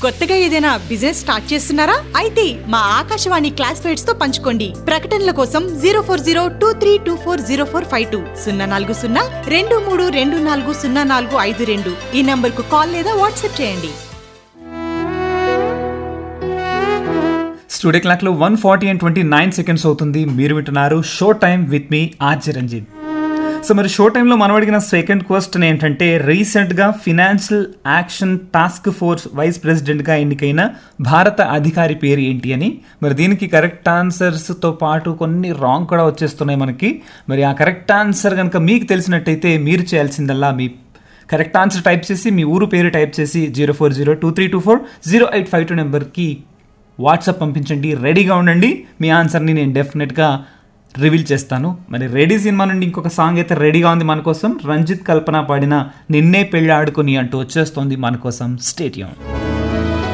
కొత్తగా ఏదైనా business start చేస్తున్నారా అయితే మా ఆకాశవాణి క్లాస్మేట్స్ తో పంచుకోండి ప్రకటనల కోసం zero four zero two three two four zero four five two సున్నా నాలుగు సున్నా రెండు మూడు రెండు నాలుగు సున్నా నాలుగు ఐదు రెండు ఈ నంబర్ కు కాల్ లేదా వాట్సాప్ చేయండి స్టూడియో క్లాక్లో one forty and twenty nine seconds అవుతుంది మీరు వింటున్నారు షో టైం విత్ మీ ఆర్జే రంజిత్ సో మరి షో టైంలో మనం అడిగిన సెకండ్ క్వశ్చన్ ఏంటంటే రీసెంట్గా financial action task force vice ప్రెసిడెంట్గా ఎన్నికైన భారత అధికారి పేరు ఏంటి అని మరి దీనికి కరెక్ట్ ఆన్సర్స్తో పాటు కొన్ని రాంగ్ కూడా వచ్చేస్తున్నాయి మనకి మరి ఆ కరెక్ట్ ఆన్సర్ కనుక మీకు తెలిసినట్టయితే మీరు చేయాల్సిందల్లా మీ కరెక్ట్ ఆన్సర్ టైప్ చేసి మీ ఊరు పేరు టైప్ చేసి zero four zero two three two four zero eight five two నెంబర్కి వాట్సాప్ పంపించండి రెడీగా ఉండండి మీ ఆన్సర్ని నేను డెఫినెట్గా రివీల్ చేస్తాను మరి రెడీ సినిమా నుండి ఇంకొక సాంగ్ అయితే రెడీగా ఉంది మన కోసం రంజిత్ కల్పన పాడిన నిన్నే పెళ్ళి ఆడుకొని అంటూ వచ్చేస్తోంది మన కోసం స్టేడియం